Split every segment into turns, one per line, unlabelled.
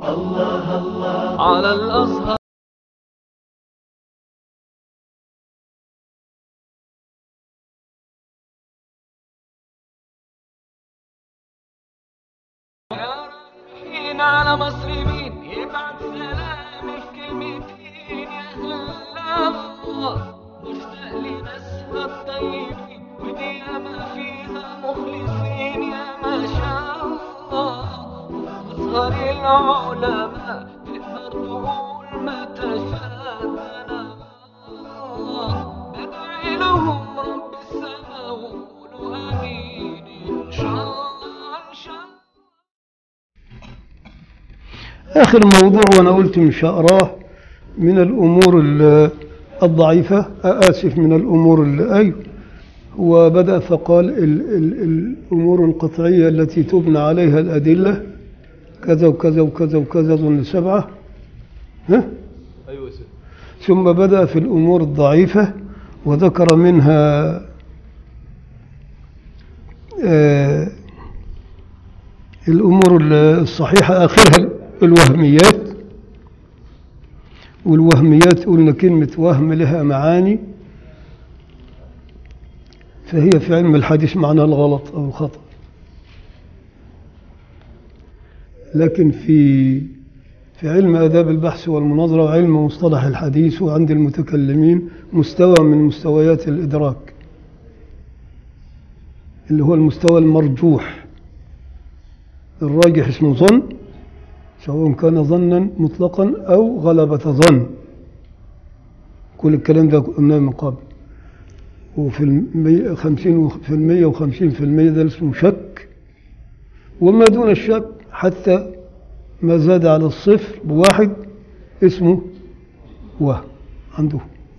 على الأزهر يا رايحين على مصر مين يبعت سلامي في كلمتين يا أهل الله مشتاق لناسها الطيبين ودي ياما فيها مخلصين يا ما شاء الله أزهر العلماء تقدر تقول ما تشاء أنا بدعي لهم رب السماء وقولوا آمين إن شاء الله إن شاء الله
آخر موضوع وأنا قلت مش هقراه من الأمور ال- الضعيفة آسف من الأمور ال- أيوه وبدأ فقال ال ال الأمور القطعية التي تبنى عليها الأدلة كذا وكذا وكذا وكذا ظن سبعة ها؟
ايوه يا سيدي
ثم بدأ في الأمور الضعيفة وذكر منها آه، الأمور الصحيحة آخرها الوهميات والوهميات قلنا كلمة وهم لها معاني فهي في علم الحديث معناها الغلط أو الخطأ لكن في في علم آداب البحث والمناظرة وعلم مصطلح الحديث وعند المتكلمين مستوى من مستويات الإدراك اللي هو المستوى المرجوح الراجح اسمه ظن سواء كان ظنا مطلقا أو غلبة ظن كل الكلام ده قلناه من قبل وفي المية خمسين في المية وخمسين في المية ده اسمه شك وما دون الشك حتى ما زاد على الصفر بواحد اسمه وهم عنده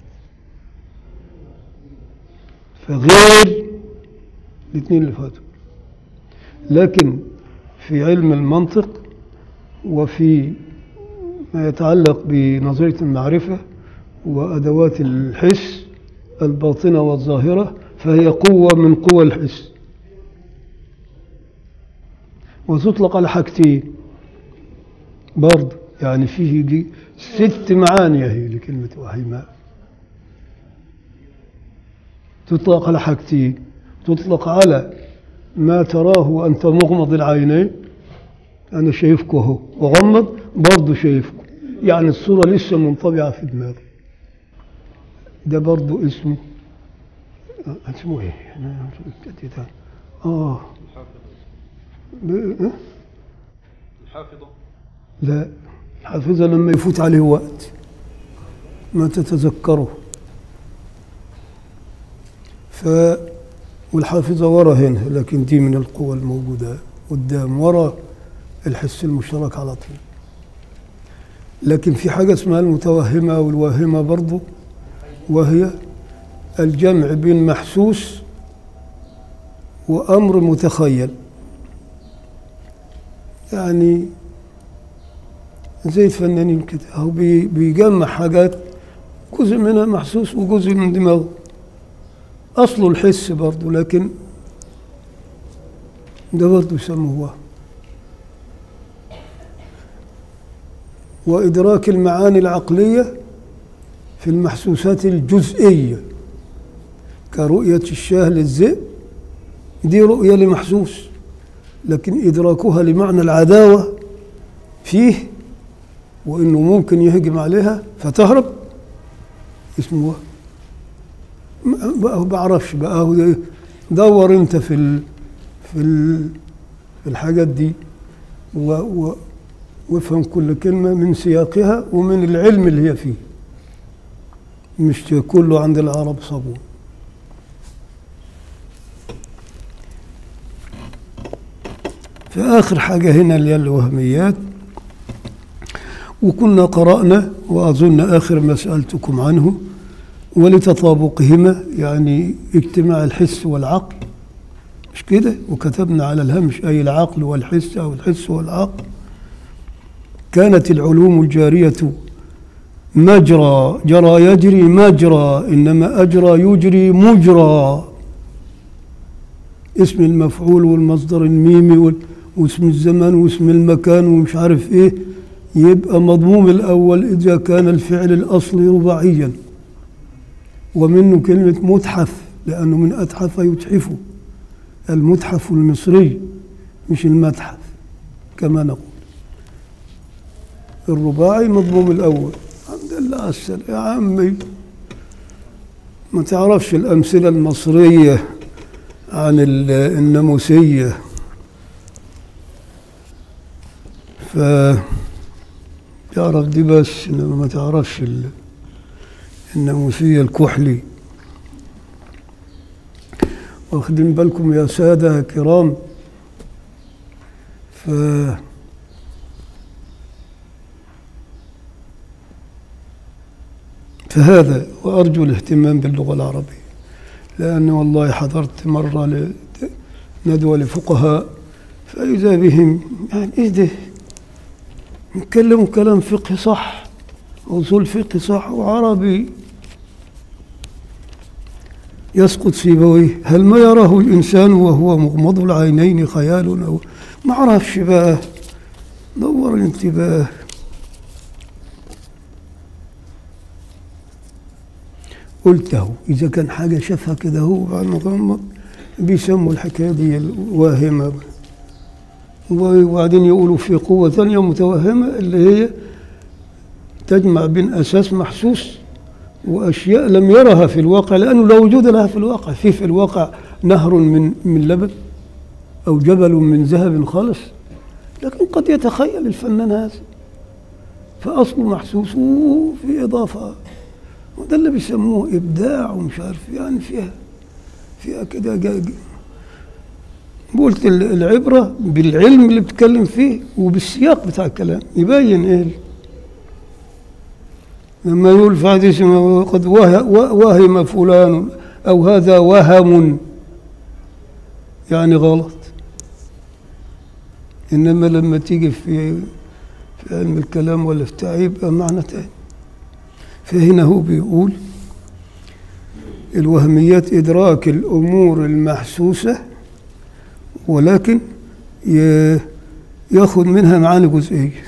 فغير الاثنين اللي فاتوا لكن في علم المنطق وفي ما يتعلق بنظرية المعرفة وأدوات الحس الباطنة والظاهرة فهي قوة من قوى الحس وتطلق على حاجتين برضه يعني فيه دي ست معاني هي لكلمة وهيماء تطلق على حاجتين تطلق على ما تراه وأنت مغمض العينين أنا شايفكم أهو وغمض برضه شايفكم يعني الصورة لسه منطبعة في دماغي ده برضه اسمه آه، اسمه ايه؟ أنا نسيت ده. اه ب- إيه؟
الحافظة
لا حافظة لما يفوت عليه وقت ما تتذكره ف والحافظة ورا هنا لكن دي من القوى الموجودة قدام ورا الحس المشترك على طول لكن في حاجة اسمها المتوهمة والواهمة برضو وهي الجمع بين محسوس وأمر متخيل يعني زي الفنانين كده هو بي- بيجمع حاجات جزء منها محسوس وجزء من دماغه أصله الحس برضه لكن ده برضه يسموه وهم وإدراك المعاني العقلية في المحسوسات الجزئية كرؤية الشاه للذئب دي رؤية لمحسوس لكن إدراكها لمعنى العداوة فيه وإنه ممكن يهجم عليها فتهرب اسمه وهم ما- بقى هو بعرفش بقى هو ده- دور انت في ال في ال في الحاجات دي و و وافهم كل كلمة من سياقها ومن العلم اللي هي فيه مش كله عند العرب صابون فآخر حاجة هنا اللي هي الوهميات وكنا قرأنا وأظن آخر ما سألتكم عنه ولتطابقهما يعني اجتماع الحس والعقل مش كده وكتبنا على الهمش أي العقل والحس أو الحس والعقل كانت العلوم الجارية مجرى جرى يجري مجرى إنما أجرى يجري مجرى اسم المفعول والمصدر الميمي وال- واسم الزمان واسم المكان ومش عارف ايه يبقى مضموم الأول إذا كان الفعل الأصلي رباعيا ومنه كلمة متحف لأنه من أتحف يتحف المتحف المصري مش المتحف كما نقول الرباعي مضموم الأول الحمد لله على السلامة يا عمي ما تعرفش الأمثلة المصرية عن ال- الناموسية ف تعرف دي بس إنما ما تعرفش ال- الناموسية الكحلي واخدين بالكم يا سادة كرام ف فهذا وأرجو الاهتمام باللغة العربية لأن والله حضرت مرة ندوة لفقهاء فإذا بهم يعني إيه ده يتكلموا كلام فقه صح أصول فقه صح وعربي يسقط سيبويه هل ما يراه الإنسان وهو مغمض العينين خيال أو ما عرفش بقى دور الانتباه قلته إذا كان حاجة شافها كده هو بعد ما غمض بيسموا الحكاية دي الواهمة وبعدين يقولوا في قوة ثانية متوهمة اللي هي تجمع بين أساس محسوس وأشياء لم يرها في الواقع لأنه لا وجود لها في الواقع في في الواقع نهر من من لبن أو جبل من ذهب خالص لكن قد يتخيل الفنان هذا فأصله محسوس وفي إضافة وده اللي بيسموه إبداع ومش عارف يعني فيها فيها كده جا- جا- قلت ال- العبرة بالعلم اللي بتتكلم فيه وبالسياق بتاع الكلام يبين إيه لما يقول في حديث ما قد وه- و- وهم فلان أو هذا وهم يعني غلط إنما لما تيجي في في علم الكلام ولا في تعيب يبقى معنى تاني فهنا هو بيقول الوهميات إدراك الأمور المحسوسة ولكن ي- ياخذ منها معاني جزئية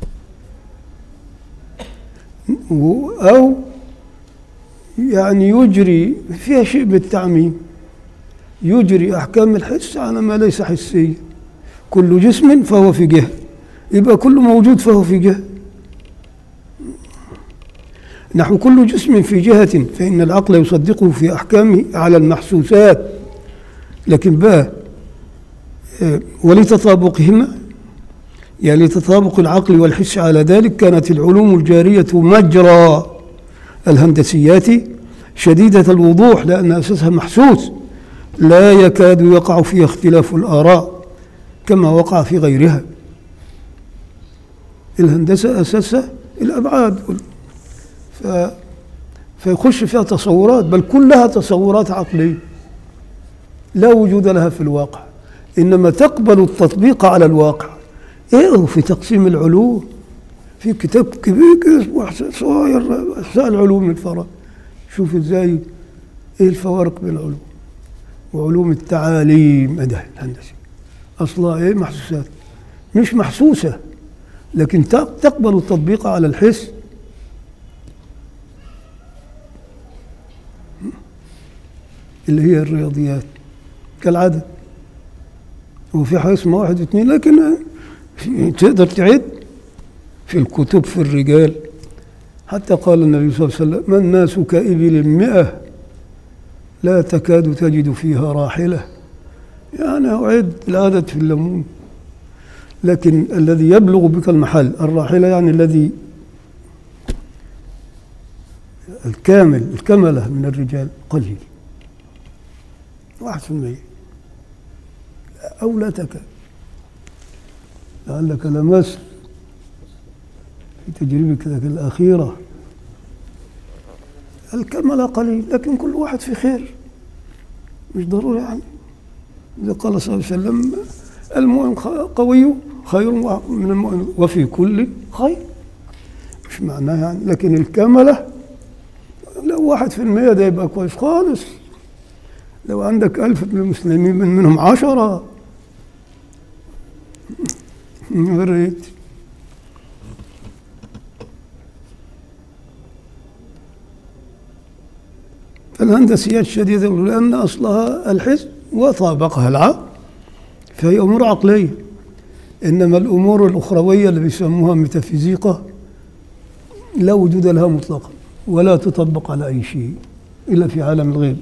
و- أو يعني يجري فيها شيء بالتعميم يجري أحكام الحس على ما ليس حسيا كل جسم فهو في جهة يبقى كل موجود فهو في جهة نحو كل جسم في جهة فإن العقل يصدقه في أحكامه على المحسوسات لكن بقى آه، ولتطابقهما يعني لتطابق العقل والحس على ذلك كانت العلوم الجارية مجرى الهندسيات شديدة الوضوح لأن أساسها محسوس لا يكاد يقع فيها اختلاف الآراء كما وقع في غيرها الهندسة أساسها الأبعاد ف... فيخش فيها تصورات بل كلها تصورات عقلية لا وجود لها في الواقع إنما تقبل التطبيق على الواقع اقروا في تقسيم العلوم في كتاب كبير كده اسمه أحساء صغير أحساء العلوم للفراغ شوف ازاي ايه الفوارق بين العلوم وعلوم التعاليم أده الهندسي أصلها ايه محسوسات مش محسوسة لكن تق- تقبل التطبيق على الحس اللي هي الرياضيات كالعادة وفي حاجة اسمها واحد واثنين لكن في- تقدر تعد في الكتب في الرجال حتى قال النبي صلى الله عليه وسلم ما الناس كإبل مئة لا تكاد تجد فيها راحلة يعني أعد العدد في الليمون لكن الذي يبلغ بك المحل الراحلة يعني الذي الكامل الكملة من الرجال قليل واحد في المية أو لا تكاد لعلك لمست في تجربتك الأخيرة الكمل قليل لكن كل واحد في خير مش ضروري يعني إذا قال صلى الله عليه وسلم المؤمن خ- قوي خير من المؤمن وفي كل خير مش معناه يعني لكن الكملة لو واحد في المية ده يبقى كويس خالص لو عندك ألف من المسلمين من منهم عشرة يا ريت الهندسيات شديدة لأن أصلها الحس وطابقها العقل فهي أمور عقلية إنما الأمور الأخروية اللي بيسموها ميتافيزيقا لا وجود لها مطلقا ولا تطبق على أي شيء إلا في عالم الغيب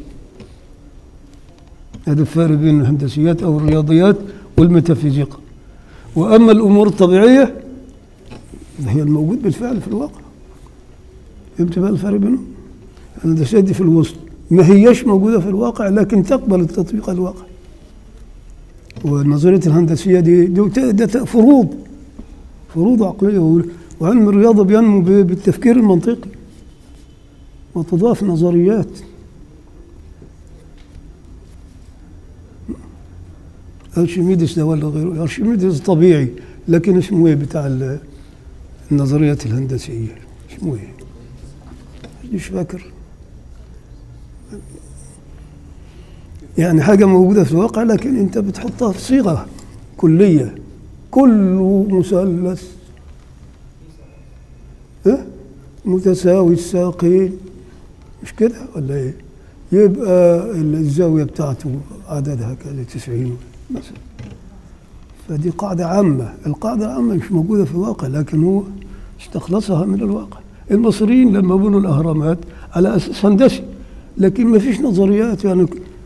هذا الفرق بين الهندسيات أو الرياضيات والميتافيزيقا وأما الأمور الطبيعية هي الموجود بالفعل في الواقع فهمت بقى الفرق بينهم؟ الهندسيات دي في الوسط ما هيش موجودة في الواقع لكن تقبل التطبيق على الواقع ونظرية الهندسية دي, دي ده ت- فروض فروض عقلية و- وعلم الرياضة بينمو ب- بالتفكير المنطقي وتضاف نظريات أرشميدس ده ولا غيره أرشميدس طبيعي لكن اسمه ايه بتاع ال- النظريات الهندسية اسمه ايه مش فاكر يعني حاجة موجودة في الواقع لكن أنت بتحطها في صيغة كلية كل مثلث إيه؟ متساوي الساقين مش كده ولا ايه؟ يبقى الزاوية بتاعته عددها كذا 90 مثلا فدي قاعدة عامة القاعدة العامة مش موجودة في الواقع لكن هو استخلصها من الواقع المصريين لما بنوا الأهرامات على أساس هندسي لكن ما فيش نظريات يعني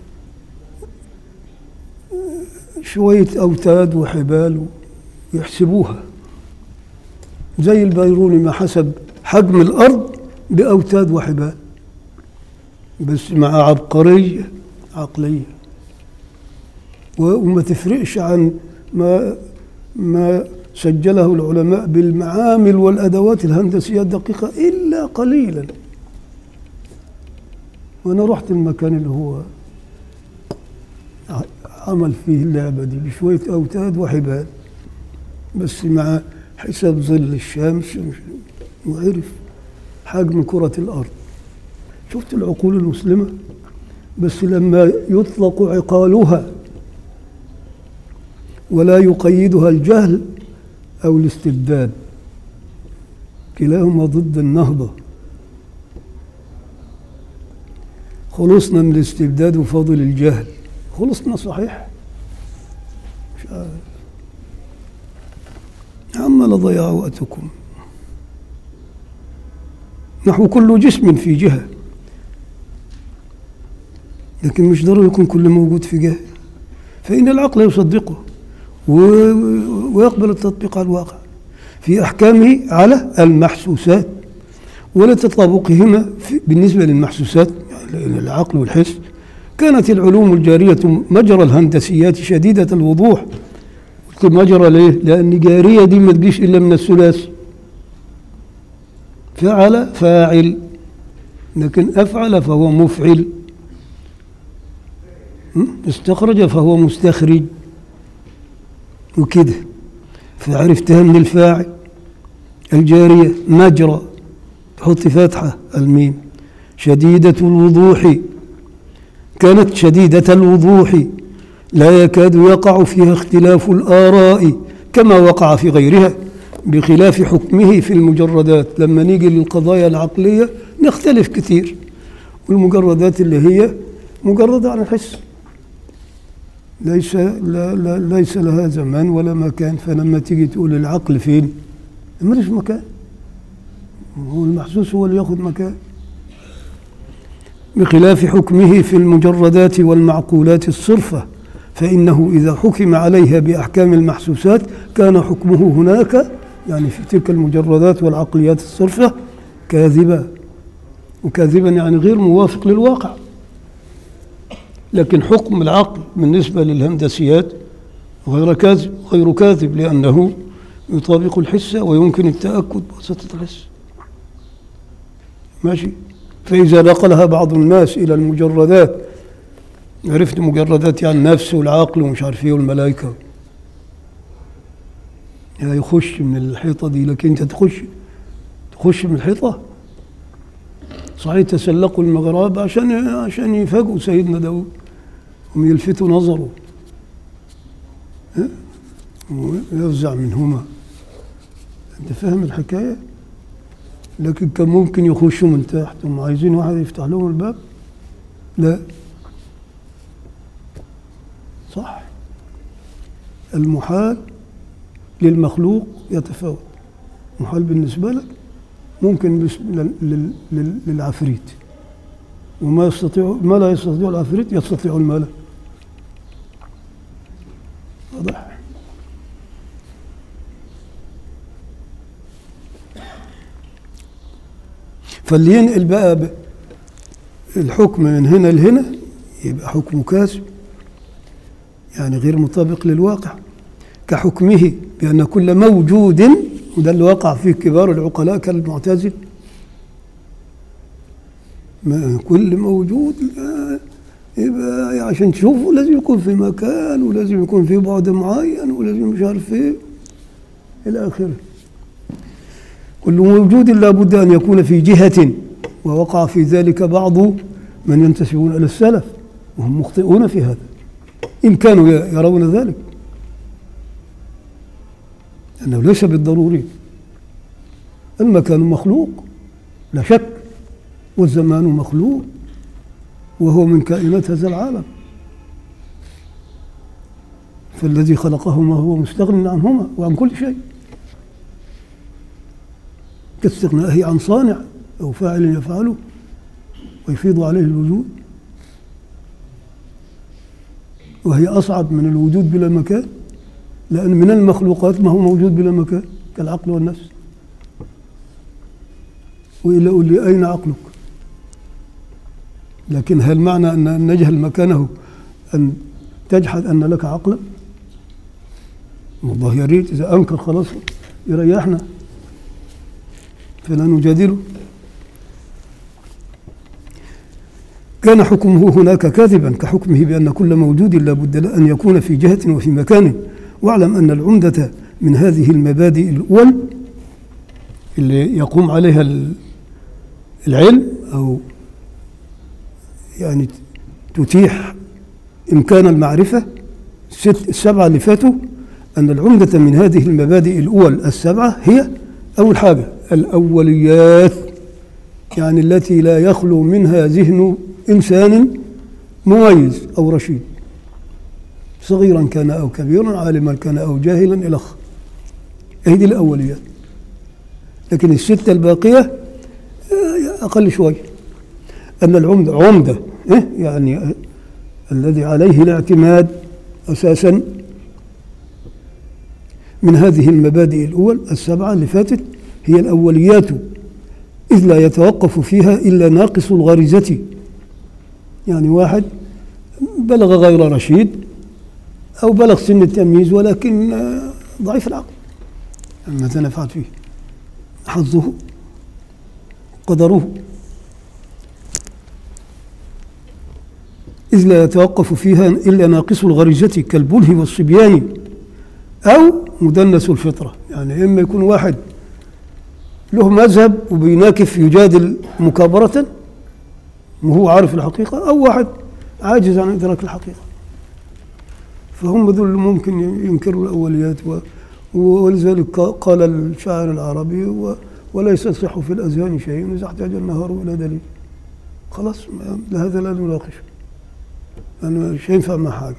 شوية أوتاد وحبال يحسبوها زي البيروني ما حسب حجم الأرض بأوتاد وحبال بس مع عبقرية عقلية و- وما تفرقش عن ما ما سجله العلماء بالمعامل والأدوات الهندسية الدقيقة إلا قليلا وأنا رحت المكان اللي هو ع- عمل فيه اللعبة دي بشوية أوتاد وحبال بس مع حساب ظل الشمس مش- وعرف حجم كرة الأرض شفت العقول المسلمة بس لما يطلق عقالها ولا يقيدها الجهل أو الاستبداد كلاهما ضد النهضة خلصنا من الاستبداد وفضل الجهل خلصنا صحيح مش عارف عمال ضياع وقتكم نحو كل جسم في جهة لكن مش ضروري يكون كل موجود في جهة فإن العقل يصدقه و- ويقبل التطبيق على الواقع في أحكامه على المحسوسات ولتطابقهما في- بالنسبة للمحسوسات يعني العقل والحس كانت العلوم الجارية مجرى الهندسيات شديدة الوضوح قلت مجرى ليه؟ لأن جارية دي ما تجيش إلا من الثلاثي فعل فاعل لكن أفعل فهو مفعل م? استخرج فهو مستخرج وكده فعرفتها من الفاعل الجارية مجرى تحط فتحة الميم شديدة الوضوح كانت شديدة الوضوح لا يكاد يقع فيها اختلاف الآراء كما وقع في غيرها بخلاف حكمه في المجردات لما نيجي للقضايا العقلية نختلف كثير والمجردات اللي هي مجردة عن الحس ليس لا لا ليس لها زمان ولا مكان فلما تيجي تقول العقل فين ملوش مكان هو المحسوس هو اللي ياخذ مكان بخلاف حكمه في المجردات والمعقولات الصرفة فإنه إذا حكم عليها بأحكام المحسوسات كان حكمه هناك يعني في تلك المجردات والعقليات الصرفة كاذبا وكاذبا يعني غير موافق للواقع لكن حكم العقل بالنسبة للهندسيات غير كاذب غير كاذب لأنه يطابق الحس ويمكن التأكد بواسطة الحس ماشي فإذا نقلها بعض الناس إلى المجردات عرفت مجردات يعني النفس والعقل ومش عارف ايه والملائكة يعني يخش من الحيطة دي لكن أنت تخش تخش من الحيطة صحيح تسلقوا المغرب عشان عشان يفاجئوا سيدنا داود هم يلفتوا نظره ها؟ ويفزع منهما انت فاهم الحكايه لكن كان ممكن يخشوا من تحت هم عايزين واحد يفتح لهم الباب لا صح المحال للمخلوق يتفاوت محال بالنسبة لك ممكن بس- لل- لل- لل- للعفريت وما يستطيع ما لا يستطيع العفريت يستطيع الملك واضح فاللي ينقل بقى ب- الحكم من هنا لهنا يبقى حكمه كاذب يعني غير مطابق للواقع كحكمه بأن كل موجود وده اللي وقع فيه كبار العقلاء كالمعتزل ما كل موجود آه، يبقى عشان تشوفه لازم يكون في مكان ولازم يكون في بعد معين ولازم مش عارف ايه الى اخره كل موجود لابد ان يكون في جهه ووقع في ذلك بعض من ينتسبون الى السلف وهم مخطئون في هذا ان كانوا يرون ذلك انه ليس بالضروري المكان مخلوق لا شك والزمان مخلوق وهو من كائنات هذا العالم فالذي خلقهما هو مستغن عنهما وعن كل شيء كاستغنائه عن صانع أو فاعل يفعله ويفيض عليه الوجود وهي أصعب من الوجود بلا مكان لأن من المخلوقات ما هو موجود بلا مكان كالعقل والنفس وإلا قل لي أين عقلك لكن هل معنى أن نجهل مكانه أن تجحد أن لك عقلا والله يا ريت إذا أنكر خلاص يريحنا فلا نجادله كان حكمه هناك كاذبا كحكمه بأن كل موجود لا بد له أن يكون في جهة وفي مكان واعلم أن العمدة من هذه المبادئ الأول اللي يقوم عليها ال- العلم أو يعني تتيح إمكان المعرفة الست السبعة اللي فاتوا أن العمدة من هذه المبادئ الأول السبعة هي أول حاجة الأوليات يعني التي لا يخلو منها ذهن إنسان مميز أو رشيد صغيرا كان أو كبيرا عالما كان أو جاهلا إلى آخره هذه الأوليات لكن الستة الباقية آه، أقل شوي أن العمدة عمدة إيه؟ يعني آه، الذي عليه الاعتماد أساسا من هذه المبادئ الأول السبعة اللي فاتت هي الأوليات إذ لا يتوقف فيها إلا ناقص الغريزة يعني واحد بلغ غير رشيد أو بلغ سن التمييز ولكن آه، ضعيف العقل ماذا نفعل فيه حظه قدره إذ لا يتوقف فيها إلا ناقص الغريزة كالبله والصبيان أو مدنس الفطرة يعني إما يكون واحد له مذهب وبيناكف يجادل مكابرة وهو عارف الحقيقة أو واحد عاجز عن إدراك الحقيقة فهم ذول اللي ممكن ينكروا الأوليات و ولذلك قال الشاعر العربي و وليس يصح في الأذهان شيء إذا احتاج النهار إلى دليل خلاص ما- هذا لا نناقشه لأنه مش هينفع مع حاجة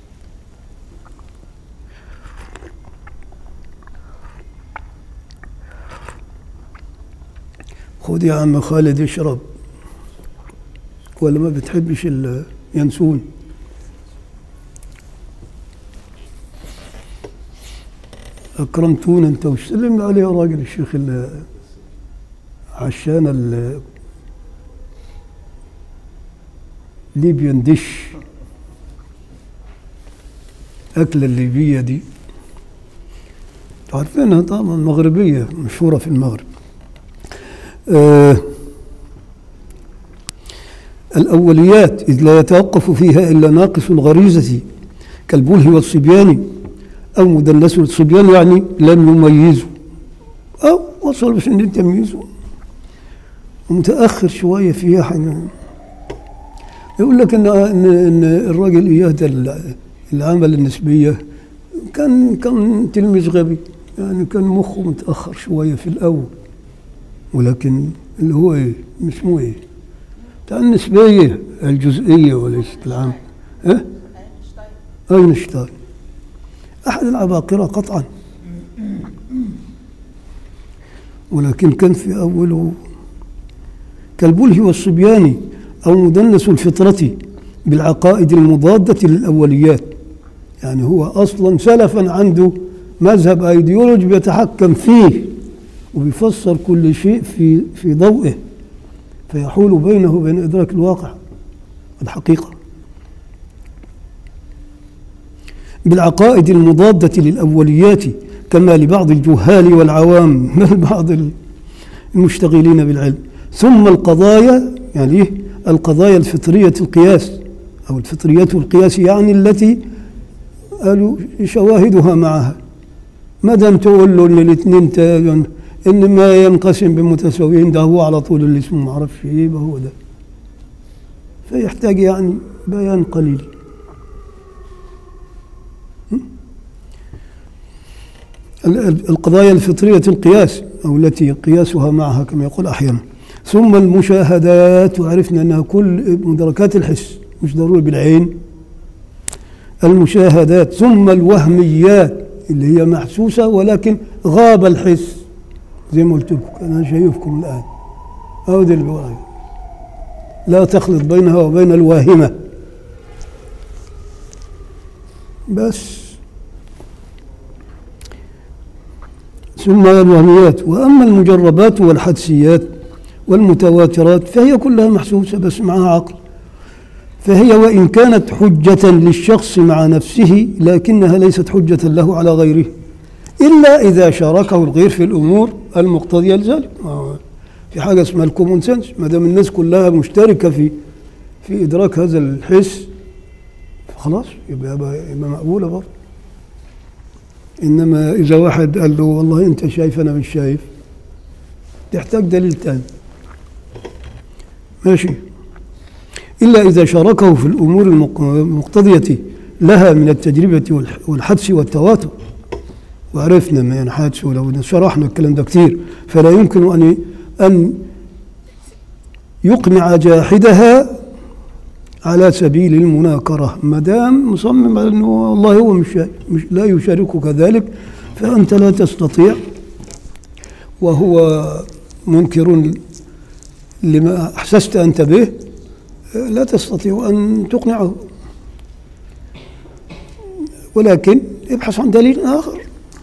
خذ يا عم خالد اشرب ولا ما بتحبش اليانسون أكرمتونا أنت وسلم عليه يا راجل الشيخ ال- عشان ال ليبيان ديش أكلة الليبية دي عارفينها طبعا مغربية مشهورة في المغرب آه الأوليات إذ لا يتوقف فيها إلا ناقص الغريزة كالبله والصبيان أو مدلس الصبيان يعني لم يميزوا أو وصل بسن التمييز ومتأخر شوية فيها حين يقول لك إن إن, إن الراجل إياه ال- العمل النسبية كان كان تلميذ غبي يعني كان مخه متأخر شوية في الأول ولكن اللي هو إيه اسمه إيه بتاع النسبية الجزئية وليس العام ها؟ أينشتاين أحد العباقرة قطعا ولكن كان في أوله كالبله والصبياني أو مدنس الفطرة بالعقائد المضادة للأوليات يعني هو أصلا سلفا عنده مذهب أيديولوجي بيتحكم فيه وبيفسر كل شيء في في ضوئه فيحول بينه وبين إدراك الواقع الحقيقة بالعقائد المضادة للأوليات كما لبعض الجهال والعوام بل بعض المشتغلين بالعلم ثم القضايا يعني إيه؟ القضايا الفطرية القياس أو الفطرية القياس يعني التي قالوا شواهدها معها ما دام تقول له ان الاثنين تا- ان ما ينقسم بمتساويين ده هو على طول اللي اسمه ما اعرفش ايه يبقى هو ده فيحتاج يعني بيان قليل م? ال- ال- القضايا الفطرية القياس أو التي قياسها معها كما يقول أحيانا ثم المشاهدات وعرفنا أنها كل مدركات الحس مش ضروري بالعين المشاهدات ثم الوهميات اللي هي محسوسة ولكن غاب الحس زي ما قلت لكم أنا شايفكم الآن أو دي اللي بقول عليه. لا تخلط بينها وبين الواهمة بس ثم الوهميات وأما المجربات والحدسيات والمتواترات فهي كلها محسوسة بس معها عقل فهي وإن كانت حجة للشخص مع نفسه لكنها ليست حجة له على غيره إلا إذا شاركه الغير في الأمور المقتضية لذلك آه، في حاجة اسمها الكومون سنس ما دام الناس كلها مشتركة في في إدراك هذا الحس خلاص يبقى يبقى, يبقى مقبولة برضه إنما إذا واحد قال له والله أنت شايف أنا مش شايف تحتاج دليل تاني ماشي إلا إذا شاركه في الأمور المق- المقتضية لها من التجربة والح- والحدس والتواتر وعرفنا ما ينحدث ولو شرحنا الكلام ده كتير فلا يمكن أن أن يقنع جاحدها على سبيل المناكرة ما دام مصمم على أنه والله هو مش, مش لا يشاركك ذلك فأنت لا تستطيع وهو منكر لما أحسست أنت به لا تستطيع أن تقنعه ولكن ابحث عن دليل آخر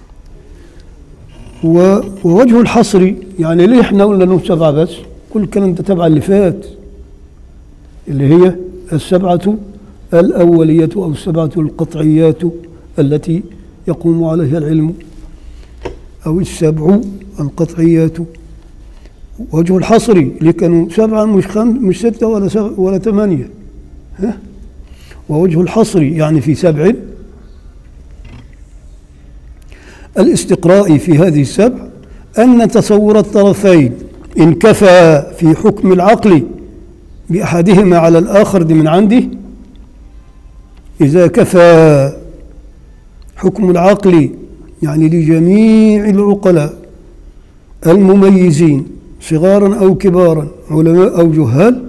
و- ووجه الحصر يعني ليه احنا قلنا انه سبعه بس؟ كل الكلام ده تبع اللي فات اللي هي السبعه الاوليه او السبعه القطعيات التي يقوم عليها العلم او السبع القطعيات وجه الحصر اللي كانوا سبعه مش خم مش سته ولا سبع ولا ثمانيه ها ووجه الحصر يعني في سبع الاستقراء في هذه السبع أن تصور الطرفين إن كفى في حكم العقل بأحدهما على الآخر دي من عنده إذا كفى حكم العقل يعني لجميع العقلاء المميزين صغارا أو كبارا علماء أو جهال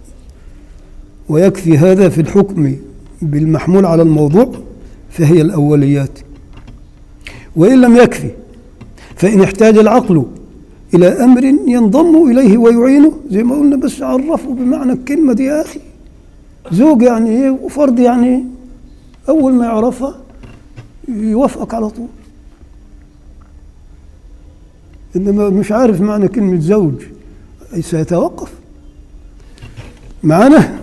ويكفي هذا في الحكم بالمحمول على الموضوع فهي الأوليات وإن لم يكفي فإن احتاج العقل إلى أمر ينضم إليه ويعينه زي ما قلنا بس عرفه بمعنى الكلمة دي يا أخي زوج يعني إيه وفرد يعني إيه أول ما يعرفها يوافقك على طول إنما مش عارف معنى كلمة زوج سيتوقف معنا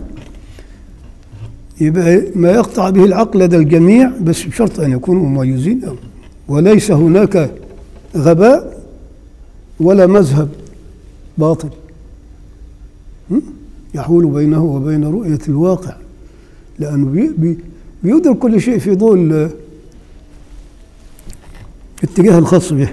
يبقى ما يقطع به العقل لدى الجميع بس بشرط أن يكونوا مميزين أو وليس هناك غباء ولا مذهب باطل م? يحول بينه وبين رؤية الواقع لأنه بي بي بيدرك كل شيء في ضوء ال- الاتجاه الخاص به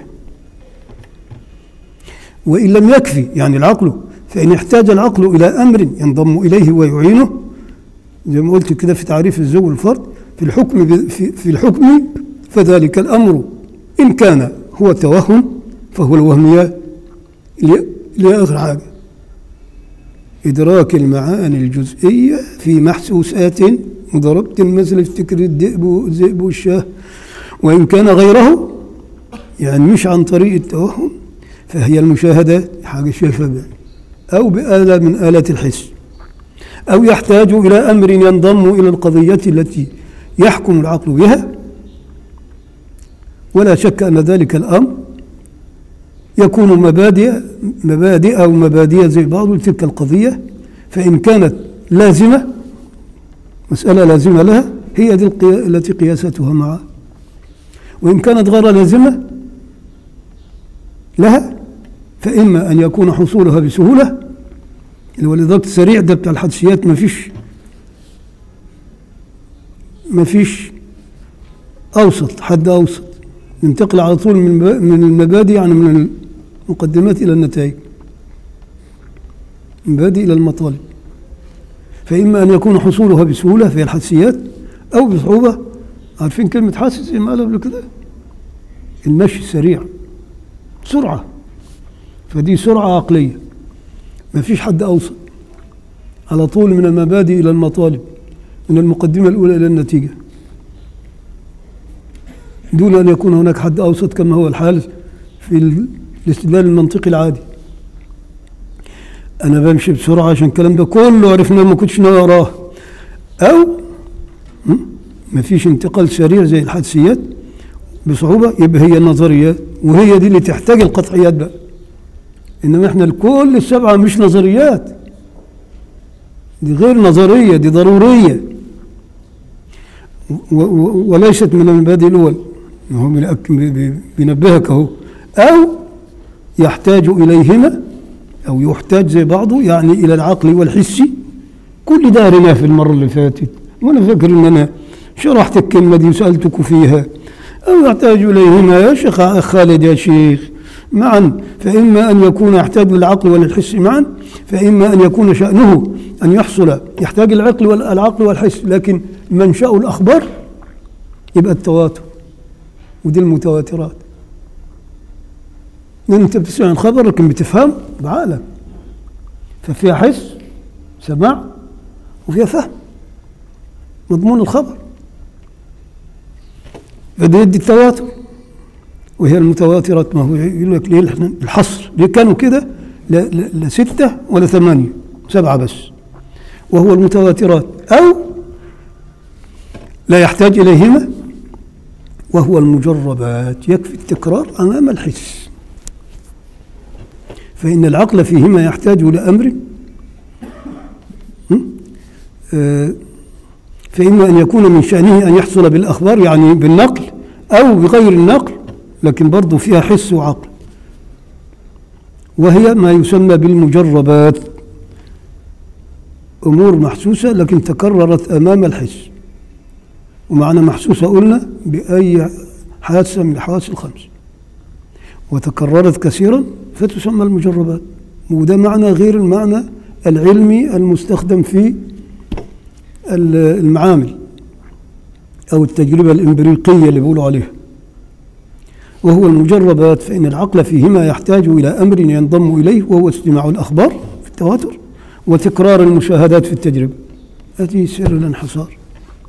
وإن لم يكفي يعني العقل فإن احتاج العقل إلى أمر ينضم إليه ويعينه زي ما قلت كده في تعريف الزوج والفرد في الحكم ب- في, في الحكم فذلك الأمر إن كان هو التوهم فهو الوهميات اللي اللي هي آخر حاجة إدراك المعاني الجزئية في محسوسات وضربت المثل في فكر الذئب والذئب والشاه وإن كان غيره يعني مش عن طريق التوهم فهي المشاهدة حاجة شايفة بعين أو بآلة من آلات الحس أو يحتاج إلى أمر ينضم إلى القضية التي يحكم العقل بها ولا شك أن ذلك الأمر يكون مبادئ مبادئ أو مبادئ زي بعض لتلك القضية فإن كانت لازمة مسألة لازمة لها هي دي القيا- التي قياستها معها وإن كانت غير لازمة لها فإما أن يكون حصولها بسهولة اللي هو الإدراك السريع ده بتاع الحدسيات ما فيش ما فيش أوسط حد أوسط ينتقل على طول من ب- من المبادئ يعني من المقدمات إلى النتائج من المبادئ إلى المطالب فإما أن يكون حصولها بسهولة في الحدسيات أو بصعوبة عارفين كلمة حاسس زي ما قالوا قبل كده المشي السريع سرعة فدي سرعة عقلية ما فيش حد أوسط على طول من المبادئ إلى المطالب من المقدمة الأولى إلى النتيجة دون أن يكون هناك حد أوسط كما هو الحال في ال- الاستدلال المنطقي العادي أنا بمشي بسرعة عشان الكلام ده كله عرفنا ما كنتش ناوي أراه أو م? ما فيش انتقال سريع زي الحدسيات بصعوبة يبقى هي النظريات وهي دي اللي تحتاج القطعيات بقى إنما إحنا الكل السبعة مش نظريات دي غير نظرية دي ضرورية و- و- وليست من المبادئ الأول هو بينأك- بي- بي- بينبهك أهو أو يحتاج إليهما أو يحتاج زي بعضه يعني إلى العقل والحس كل ده قريناه في المرة اللي فاتت وأنا فاكر إن أنا شرحت الكلمة دي وسألتكم فيها أو يحتاج إليهما يا شيخ خالد يا شيخ معا فإما أن يكون يحتاج للعقل وللحس معا فإما أن يكون شأنه أن يحصل يحتاج العقل والعقل والحس لكن منشأ الأخبار يبقى التواتر ودي المتواترات لأن أنت بتسمع الخبر لكن بتفهم بعقلك ففيها حس سماع وفيها فهم مضمون الخبر فده يدي التواتر وهي المتواترات ما هو يقول لك ليه احنا الحصر ليه كانوا كده لا, لا, لا ستة ولا ثمانية سبعة بس وهو المتواترات أو لا يحتاج إليهما وهو المجربات يكفي التكرار أمام الحس فإن العقل فيهما يحتاج إلى أمر م? آه، فإما أن يكون من شأنه أن يحصل بالأخبار يعني بالنقل أو بغير النقل لكن برضه فيها حس وعقل وهي ما يسمى بالمجربات أمور محسوسة لكن تكررت أمام الحس ومعنى محسوسة قلنا بأي حادثة من الحواس الخمس وتكررت كثيرا فتسمى المجربات وده معنى غير المعنى العلمي المستخدم في ال- المعامل أو التجربة الإمبريقية اللي بيقولوا عليها وهو المجربات فإن العقل فيهما يحتاج إلى أمر ينضم إليه وهو استماع الأخبار في التواتر وتكرار المشاهدات في التجربة هذه سر الانحصار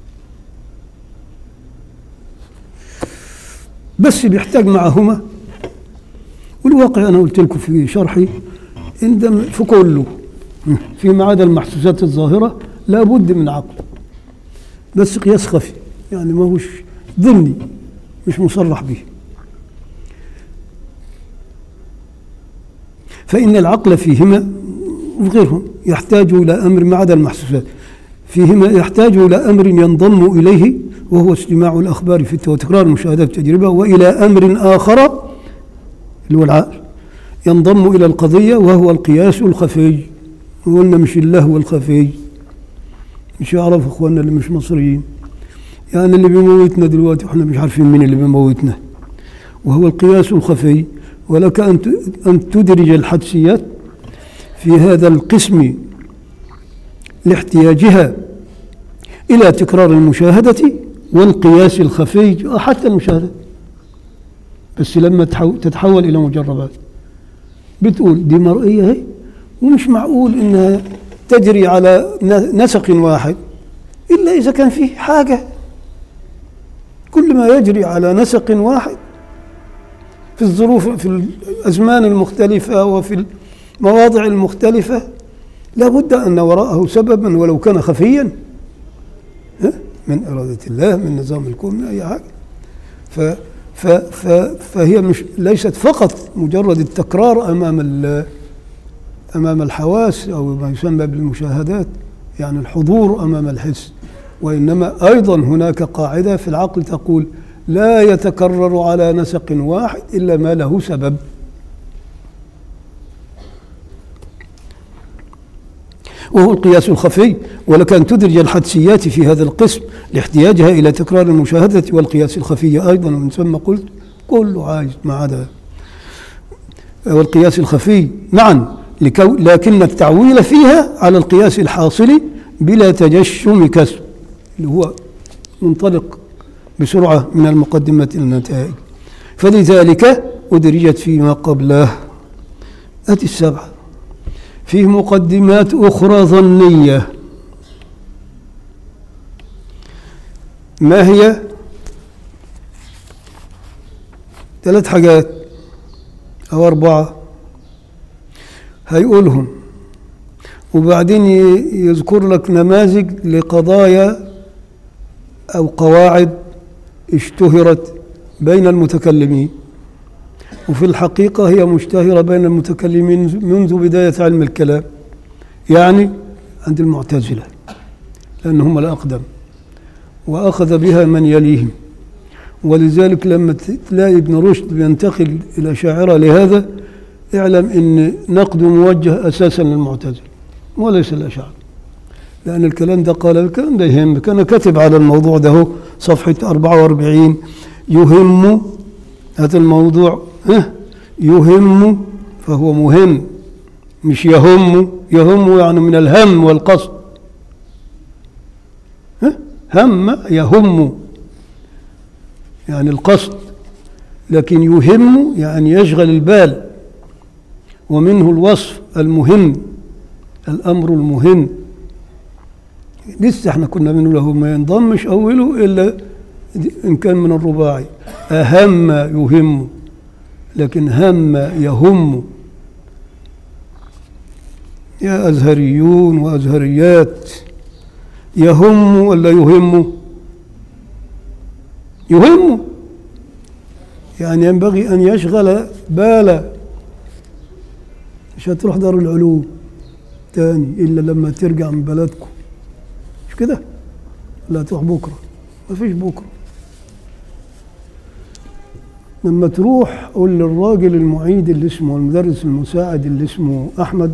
بس بيحتاج معهما والواقع أنا قلت لكم في شرحي إن ده في كله فيما عدا المحسوسات الظاهرة لابد من عقل بس قياس خفي يعني ما هوش ضمني مش مصرح به فإن العقل فيهما وغيرهم يحتاج إلى أمر ما عدا المحسوسات فيهما يحتاج إلى أمر ينضم إليه وهو استماع الأخبار في وتكرار المشاهدات التجربة وإلى أمر آخر اللي هو العقل ينضم إلى القضية وهو القياس الخفي وقلنا مش اللهو الخفي مش يعرف اخواننا اللي مش مصريين يعني اللي بيموتنا دلوقتي واحنا مش عارفين مين اللي بيموتنا وهو القياس الخفي ولك ان ت- ان تدرج الحدسيات في هذا القسم لاحتياجها الى تكرار المشاهده والقياس الخفي حتى المشاهده بس لما تحو- تتحول الى مجربات بتقول دي مرئيه اهي ومش معقول انها تجري على ن- نسق واحد إلا إذا كان فيه حاجة كل ما يجري على نسق واحد في الظروف في الأزمان المختلفة وفي المواضع المختلفة لابد أن وراءه سببا ولو كان خفيا ها؟ من إرادة الله من نظام الكون من أي حاجة ف ف ف فهي مش ليست فقط مجرد التكرار أمام ال- أمام الحواس أو ما يسمى بالمشاهدات يعني الحضور أمام الحس وإنما أيضا هناك قاعدة في العقل تقول لا يتكرر على نسق واحد إلا ما له سبب وهو القياس الخفي ولك أن تدرج الحدسيات في هذا القسم لاحتياجها إلى تكرار المشاهدة والقياس الخفي أيضا ومن ثم قلت كله عايز ما عدا والقياس الخفي معا لكو لكن التعويل فيها على القياس الحاصل بلا تجشم كسب اللي هو منطلق بسرعة من المقدمة إلى النتائج فلذلك أدرجت فيما قبله أتي السبعة فيه مقدمات أخرى ظنية ما هي ثلاث حاجات أو أربعة هيقولهم وبعدين ي- يذكر لك نماذج لقضايا أو قواعد اشتهرت بين المتكلمين وفي الحقيقة هي مشتهرة بين المتكلمين منذ بداية علم الكلام يعني عند المعتزلة لأنهم الأقدم وأخذ بها من يليهم ولذلك لما تلاقي ابن رشد بينتقل إلى شاعرة لهذا اعلم أن نقده موجه أساسا للمعتزلة وليس الأشاعرة لأن الكلام ده قال الكلام ده يهمك أنا كاتب على الموضوع ده هو صفحة 44 يهم هذا الموضوع ها يهم فهو مهم مش يهم يهم يعني من الهم والقصد ها هم يهم يعني القصد لكن يهم يعني يشغل البال ومنه الوصف المهم الأمر المهم لسه احنا كنا بنقول له ما ينضمش أوله إلا إن كان من الرباعي أهم يهم لكن هم يهم يا أزهريون وأزهريات يهم ولا يهم يهم يعني ينبغي أن يشغل باله مش هتروح دار العلوم تاني إلا لما ترجع من بلدكم مش كده لا تروح بكرة ما فيش بكرة لما تروح قول للراجل المعيد اللي اسمه المدرس المساعد اللي اسمه أحمد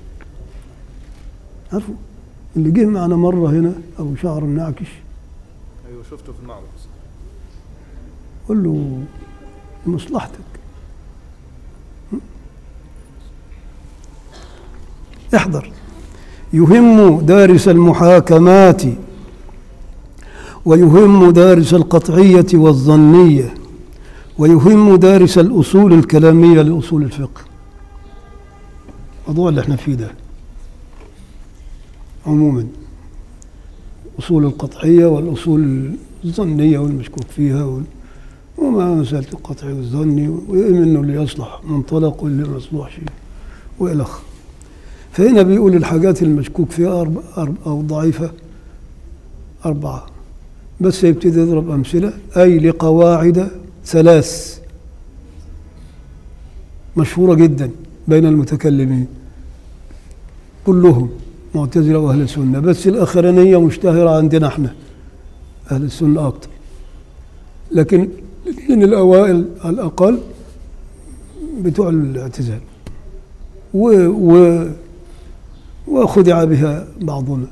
عارفه اللي جه معنا مرة هنا أبو شعر النعكش
ايوه شفته في المعرض
قول له لمصلحتك احضر يهم دارس المحاكمات ويهم دارس القطعية والظنية ويهم دارس الأصول الكلامية لأصول الفقه الموضوع اللي احنا فيه ده عموما أصول القطعية والأصول الظنية والمشكوك فيها وال... وما مسألة القطعي والظني وإيه منه اللي يصلح منطلق واللي ما يصلحش وإلى آخره فهنا بيقول الحاجات المشكوك فيها أربع أربع أو ضعيفة أربعة بس يبتدي يضرب أمثلة أي لقواعد ثلاث مشهورة جدا بين المتكلمين كلهم معتزلة وأهل السنة بس الأخرانية مشتهرة عندنا احنا أهل السنة أكتر لكن الاثنين الأوائل على الأقل بتوع الاعتزال و, و وخدع بها بعضنا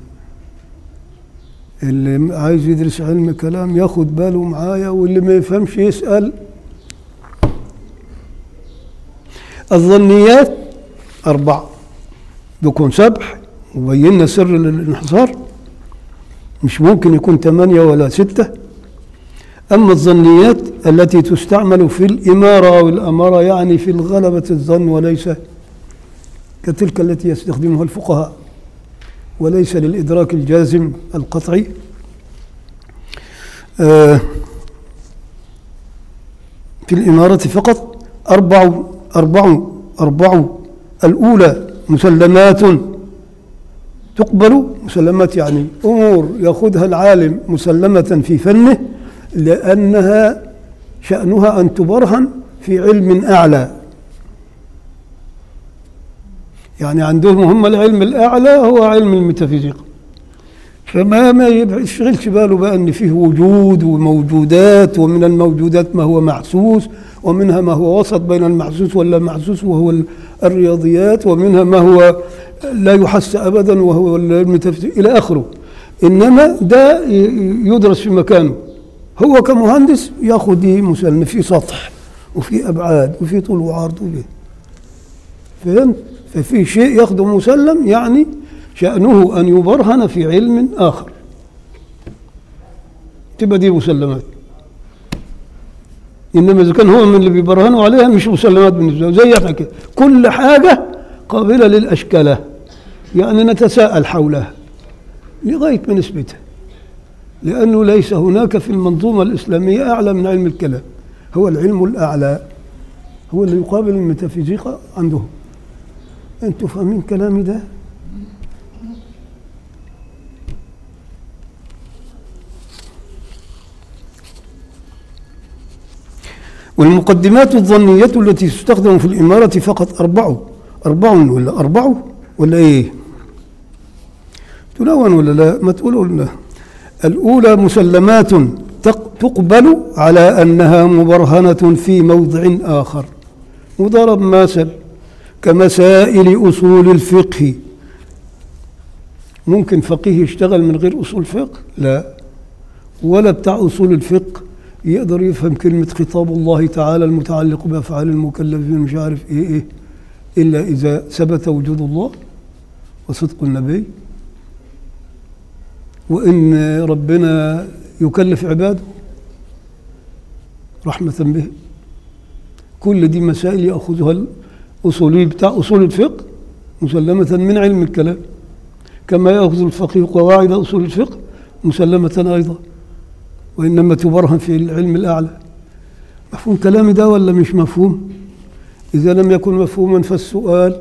اللي عايز يدرس علم كلام ياخد باله معايا واللي ما يفهمش يسأل الظنيات أربعة بيكون سبح وبينا سر الانحصار مش ممكن يكون ثمانية ولا ستة أما الظنيات التي تستعمل في الإمارة أو الأمارة يعني في الغلبة الظن وليس كتلك التي يستخدمها الفقهاء وليس للإدراك الجازم القطعي آه، في الإمارة فقط أربع أربع أربع الأولى مسلمات تقبل مسلمات يعني أمور يأخذها العالم مسلمة في فنه لأنها شأنها أن تبرهن في علم أعلى يعني عندهم هم العلم الأعلى هو علم الميتافيزيقا فما ما يشغلش باله بقى ان فيه وجود وموجودات ومن الموجودات ما هو محسوس ومنها ما هو وسط بين المحسوس ولا محسوس وهو ال- الرياضيات ومنها ما هو لا يحس ابدا وهو الميتافيزيق الى اخره انما ده ي- يدرس في مكانه هو كمهندس ياخذ دي مسلم في سطح وفي ابعاد وفي طول وعرض وفي فهمت ففي شيء ياخده مسلم يعني شأنه أن يبرهن في علم آخر تبقى دي مسلمات إنما إذا كان هو من اللي بيبرهنوا عليها مش مسلمات بالنسبة له زي إحنا كده كل حاجة قابلة للأشكالة يعني نتساءل حولها لغاية ما نثبتها لأنه ليس هناك في المنظومة الإسلامية أعلى من علم الكلام هو العلم الأعلى هو اللي يقابل الميتافيزيقا عندهم أنتوا فاهمين كلامي ده؟ والمقدمات الظنية التي تستخدم في الإمارة فقط أربع أربع ولا أربع ولا إيه؟ تلون ولا لا؟ ما تقولوا لنا الأولى مسلمات تق- تقبل على أنها مبرهنة في موضع آخر وضرب مثل كمسائل أصول الفقه ممكن فقيه يشتغل من غير أصول فقه؟ لا ولا بتاع أصول الفقه يقدر يفهم كلمة خطاب الله تعالى المتعلق بأفعال المكلفين مش عارف إيه إيه إلا إذا ثبت وجود الله وصدق النبي وإن ربنا يكلف عباده رحمة به كل دي مسائل يأخذها الأصولي بتاع أصول الفقه مسلمة من علم الكلام كما يأخذ الفقيه قواعد أصول الفقه مسلمة أيضا وإنما تبرهن في العلم الأعلى مفهوم كلامي ده ولا مش مفهوم إذا لم يكن مفهوما فالسؤال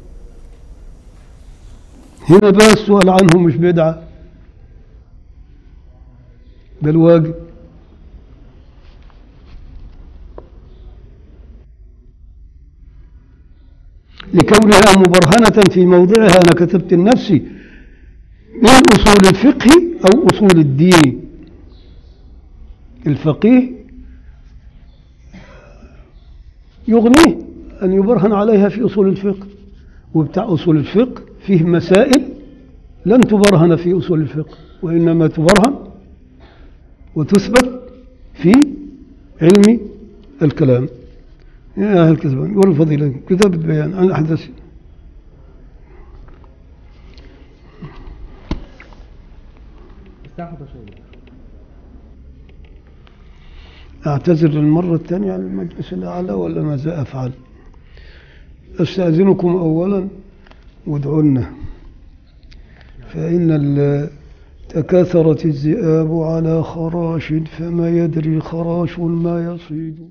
هنا بقى السؤال عنه مش بدعة ده الواجب لكونها مبرهنة في موضعها أنا كتبت لنفسي من أصول الفقه أو أصول الدين الفقيه يغنيه أن يبرهن عليها في أصول الفقه وبتاع أصول الفقه فيه مسائل لن تبرهن في أصول الفقه وإنما تبرهن وتثبت في علم الكلام يا أهل الكتاب والفضيلة كتاب البيان عن الأحداث
الساعة 11
أعتذر للمرة الثانية عن المجلس الأعلى ولا ماذا أفعل أستأذنكم أولا وادعوا لنا فإن ال- تكاثرت الذئاب على خراش فما يدري خراش ما يصيد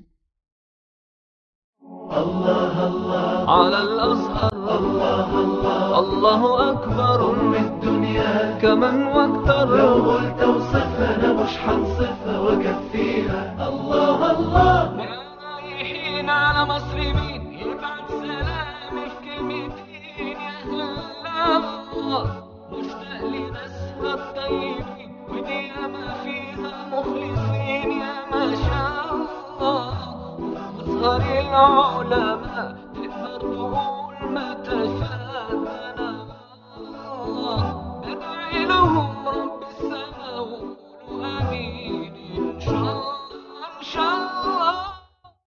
على الأزهر الله الله الله أكبر الدنيا كمن واكتر لو قلت اوصفها أنا مش حنصفها وكفيها الله الله رايحين على مصر مين يبعت سلام في كلمتين يا هلا الله مشتاق لناسها الطيبين ودي ما فيها مخلصين يا ما شاء الله أصغر العلماء تقدر تقول ما تشاء